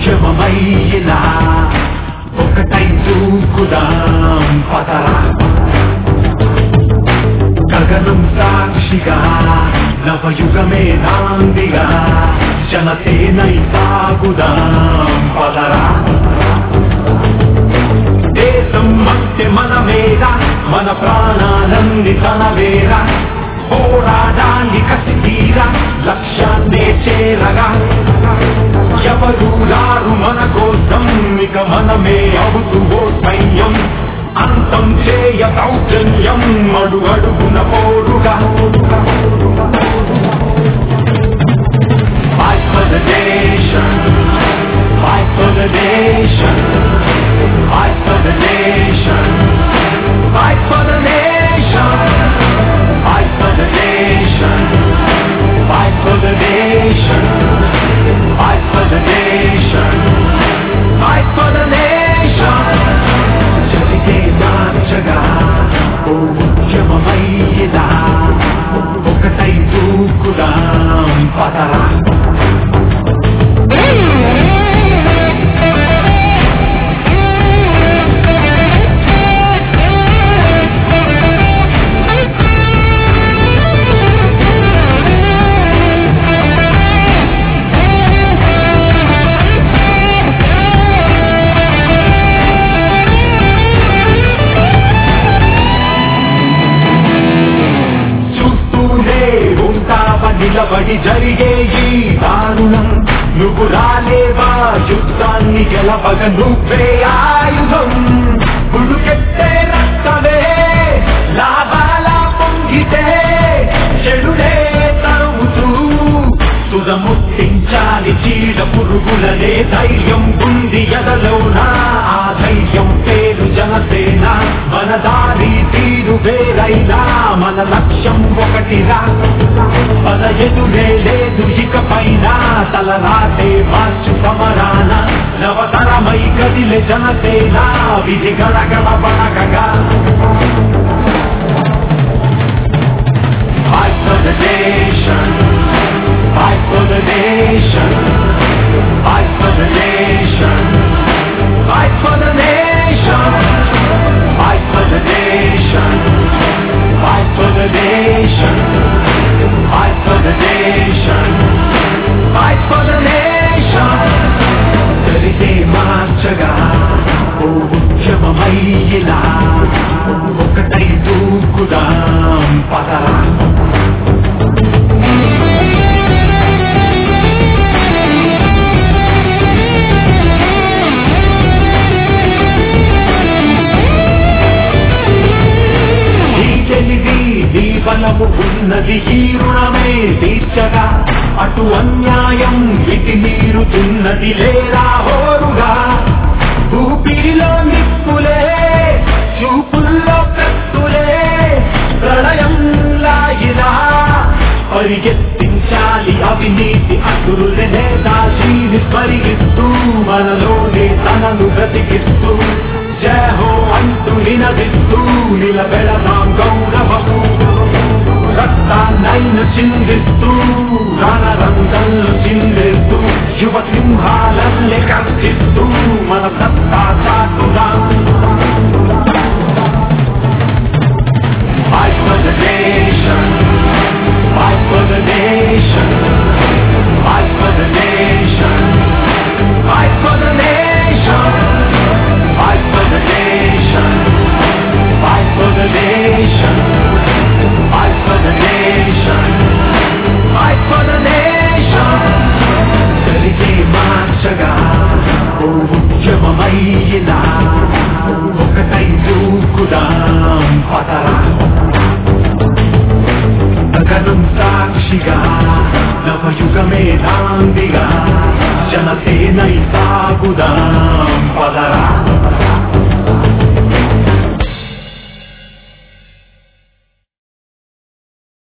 ఉద్యమమయ్యిలా ఒకటై దూకుదాం పదరా గగనం సాక్షిగా నవయుగమే నాందిగా జనసేనై సాగుదాం పదరా దేశం మధ్య మన మీద మన ప్రాణాలన్నీ తన వేర పోరాడాన్ని కసి తీర లక్ష్యాన్నే చేరగా ఎవరు రారు మన కోసం ఇక మనమే అవుతూ ఓ సైన్యం అంతం చేయ దౌర్జన్యం అడుగు అడుగున పోరుగా Fight for the nation, fight for the nation, fight for the nation, fight for the nation, fight for the nation, fight for the nation, fight for the nation, fight for the nation. జరిగే మార్చగా ఓ ఉద్యమమయ్యిలా ఒకటై దూకుదాం పదరా చూస్తూనే ఉంటావ నిలబడి జరిగే ఈ దారుణం నువ్వు రాలేవా యుద్ధాన్ని గెలవగ నువ్వే ఆయుధం గుడుకెత్తే రక్తమే లాభాల పొంగితే చెడునే తరుముతూ తుదముట్టించాలి చీడ పురుగులనే ధైర్యం ఉంది ఎదలోనా ఆ ధైర్యం పేరు జనసేన మన దారి తీరు వేరైనా మన లక్ష్యం ఒకటిరా పద ఎదురే లేదు ఇక పైన తలరాతే మార్చు సమరాన నవతరమై కదిలే జనసేన విధి గడగడ బడగగా Fight for the nation. Fight for the nation. Fight for the nation. Fight for the nation. Fight for the nation. Fight for the nation. Fight for the nation. Fight for the nation. జరిగే మార్చగా ఓ ఉద్యమమయ్యిలా ఒకటై దూకుదాం పదరా నీ తెలివి నీ బలము ఉన్నది ఈ రుణమే తీర్చగా అటు అన్యాయం ఇటు మీరుతున్నది లేరా హోరుగా ఊపిరిలో నిప్పులే చూపుల్లో కత్తులే ప్రళయం లాగినా పరిగెత్తించాలి అవినీతి అసురులనే దాశీని స్మరిగిస్తూ మనలోనే తనను బ్రతికిస్తూ జయ హో అంటూ నినదిస్తూ నిలబెడదాం గౌరవము రక్తాన్నైన చిందిస్తూ రణరంగంలో చిందిస్తూ యువ సింహాలల్లే కర్తిస్తూ మన సత్తా చాటుదాం Fight for the nation. Fight for the nation. Fight for the nation. Fight for the nation. Fight for the nation. Fight for the nation. Fight for the nation. Fight for the nation. జరిగే మార్చగా ఓ ఉద్యమమయ్యిలా ఒకటై దూకుదాం పదరా గగనం సాక్షిగా నవయుగమే నాందిగా జనసేనై సాగుదాం పద